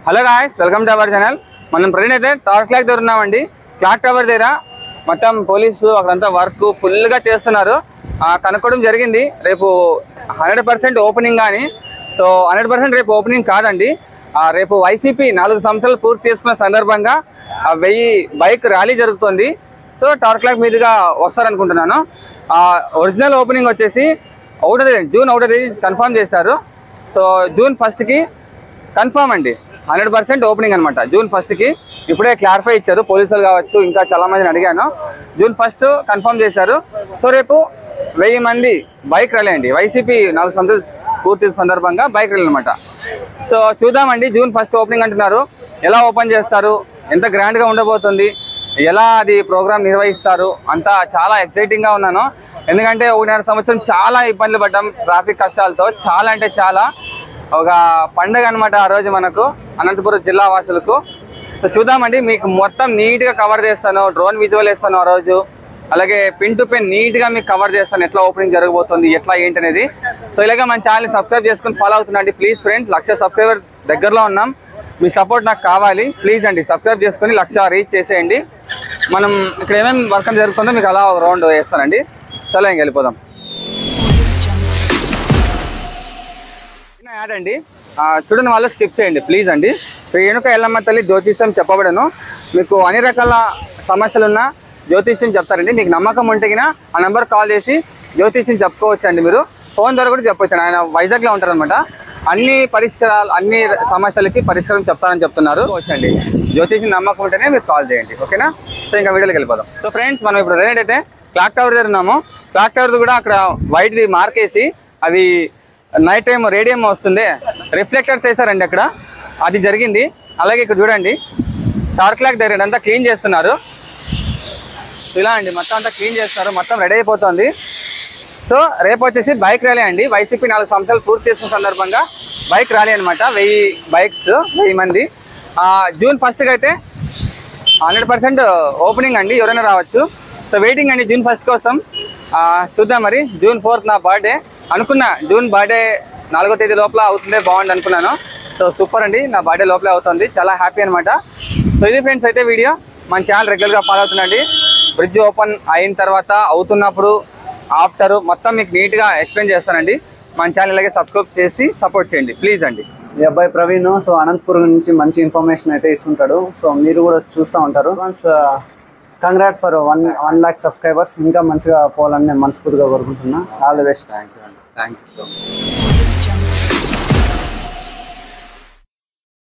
hello guys welcome to our channel మనం present అయితే tower clock దగ్గర ఉన్నామండి క్లాక్ టవర్ దగ్గర మొత్తం పోలీసులు అక్కడంతా వర్క్ ఫుల్గా చేస్తున్నారు ఆ, కనుక్కోవడం జరిగింది రేపు హండ్రెడ్ పర్సెంట్ ఓపెనింగ్ కానీ సో హండ్రెడ్ పర్సెంట్ రేపు ఓపెనింగ్ కాదండి ఆ, రేపు వైసీపీ నాలుగు సంవత్సరాలు పూర్తి చేసుకున్న సందర్భంగా ఆ, వెయ్యి బైక్ ర్యాలీ జరుగుతుంది సో టవర్ క్లాక్ మీదుగా వస్తారనుకుంటున్నాను ఆ, ఒరిజినల్ ఓపెనింగ్ వచ్చేసి ఒకటో తేదీ జూన్ ఒకటో తేదీ కన్ఫర్మ్ చేశారు సో జూన్ ఫస్ట్కి కన్ఫర్మ్ అండి హండ్రెడ్ పర్సెంట్ ఓపెనింగ్ అనమాట జూన్ ఫస్ట్కి ఇప్పుడే క్లారిఫై ఇచ్చారు పోలీసులు కావచ్చు ఇంకా చాలా మందిని అడిగాను జూన్ ఫస్ట్ కన్ఫర్మ్ చేశారు సో రేపు వెయ్యి మంది బైక్ ర్యాలీ అండి వైసీపీ నాలుగు సంవత్సరాలు పూర్తి సందర్భంగా బైక్ ర్యాలీ అనమాట సో చూద్దామండి జూన్ ఫస్ట్ ఓపెనింగ్ అంటున్నారు ఎలా ఓపెన్ చేస్తారు ఎంత గ్రాండ్గా ఉండబోతుంది ఎలా అది ప్రోగ్రామ్ నిర్వహిస్తారు అంతా చాలా ఎక్సైటింగ్గా ఉన్నాను ఎందుకంటే ఒకటిన్నర సంవత్సరం చాలా ఇబ్బందులు పడ్డాం ట్రాఫిక్ కష్టాలతో చాలా అంటే చాలా ఒక పండగ అనమాట ఆ రోజు మనకు అనంతపురం జిల్లా వాసులకు సో చూద్దామండి మీకు మొత్తం నీట్గా కవర్ చేస్తాను డ్రోన్ విజువల్ వేస్తాను ఆ రోజు అలాగే పిన్ టు పిన్ నీట్గా మీకు కవర్ చేస్తాను ఎట్లా ఓపెనింగ్ జరగబోతుంది ఎట్లా ఏంటి అనేది సో ఇలాగే మన ఛానల్ సబ్స్క్రైబ్ చేసుకుని ఫాలో అవుతుండండి ప్లీజ్ ఫ్రెండ్స్ లక్ష సబ్స్క్రైబర్ దగ్గరలో ఉన్నాం మీ సపోర్ట్ నాకు కావాలి ప్లీజ్ అండి సబ్స్క్రైబ్ చేసుకొని లక్ష రీచ్ చేసేయండి మనం ఇక్కడ ఏమేమి వర్క్ జరుగుతుందో మీకు అలా రౌండ్ వేస్తానండి చలో ఇంక వెళ్ళిపోదాం చిన్న యాడ్ అండి ఆ, చూడని వాళ్ళు స్కిప్ చేయండి ప్లీజ్ అండి రేణుక ఎల్లమ్మ తల్లి జ్యోతిష్యం చెప్పబడను మీకు అన్ని రకాల సమస్యలు ఉన్న జ్యోతిష్యం చెప్తారండి మీకు నమ్మకం ఉంటే గిన ఆ నెంబర్ కాల్ చేసి జ్యోతిష్యం చెప్పుకోవచ్చు అండి మీరు ఫోన్ ద్వారా కూడా చెప్పవచ్చు ఆయన వైజాగ్లో ఉంటారనమాట అన్ని పరిష్కారాలు అన్ని సమస్యలకి పరిష్కారం చెప్తారని చెప్తున్నారు వచ్చండి జ్యోతిష్యం నమ్మకం ఉంటేనే మీరు కాల్ చేయండి ఓకేనా సో ఇంకా వీడియోకి వెళ్ళిపోదాం సో ఫ్రెండ్స్ మనం ఇప్పుడు రెడీ అయితే క్లాక్ టవర్ దగ్గర ఉన్నాము క్లాక్ టవర్ కూడా అక్కడ వైట్ది మార్కేసి అవి నైట్ టైం రేడియం వస్తుంది రిఫ్లెక్టర్స్ వేసారండి అక్కడ అది జరిగింది అలాగే ఇక్కడ చూడండి టవర్ క్లాక్ దగ్గర అంతా క్లీన్ చేస్తున్నారు ఇలా అండి మొత్తం అంతా క్లీన్ చేస్తున్నారు మొత్తం రెడీ అయిపోతుంది సో రేపు వచ్చేసి బైక్ ర్యాలీ అండి వైసీపీ నాలుగు సంవత్సరాలు పూర్తి చేసిన సందర్భంగా బైక్ ర్యాలీ అనమాట వెయ్యి బైక్స్ వెయ్యి మంది ఆ, జూన్ ఫస్ట్కి అయితే హండ్రెడ్ పర్సెంట్ ఓపెనింగ్ అండి ఎవరైనా రావచ్చు సో వెయిటింగ్ అండి జూన్ ఫస్ట్ కోసం ఆ, చూద్దాం మరి జూన్ ఫోర్త్ నా బర్త్డే అనుకున్నా జూన్ బర్త్డే నాలుగో తేదీ లోపల అవుతుందే బాగుంది అనుకున్నాను సో సూపర్ అండి నా బర్త్డే లోపలే అవుతుంది చాలా హ్యాపీ అనమాట సో ఇది ఫ్రెండ్స్ అయితే వీడియో మన ఛానల్ రెగ్యులర్గా ఫాలో అవుతుందండి బ్రిడ్జ్ ఓపెన్ అయిన తర్వాత అవుతున్నప్పుడు ఆఫ్టర్ మొత్తం మీకు నీట్గా ఎక్స్ప్లెయిన్ చేస్తానండి మన ఛానల్ అలాగే సబ్స్క్రైబ్ చేసి సపోర్ట్ చేయండి ప్లీజ్ అండి ఈ అబ్బాయి ప్రవీణ్ సో అనంతపురం నుంచి మంచి ఇన్ఫర్మేషన్ అయితే ఇస్తుంటాడు సో మీరు కూడా చూస్తూ ఉంటారు congrats for one one lakh subscribers ఇంకా మంచిగా పోవాలని నేను మనస్ఫూర్తిగా కోరుకుంటున్నా all the best thank you అండి థ్యాంక్ యూ సో మచ్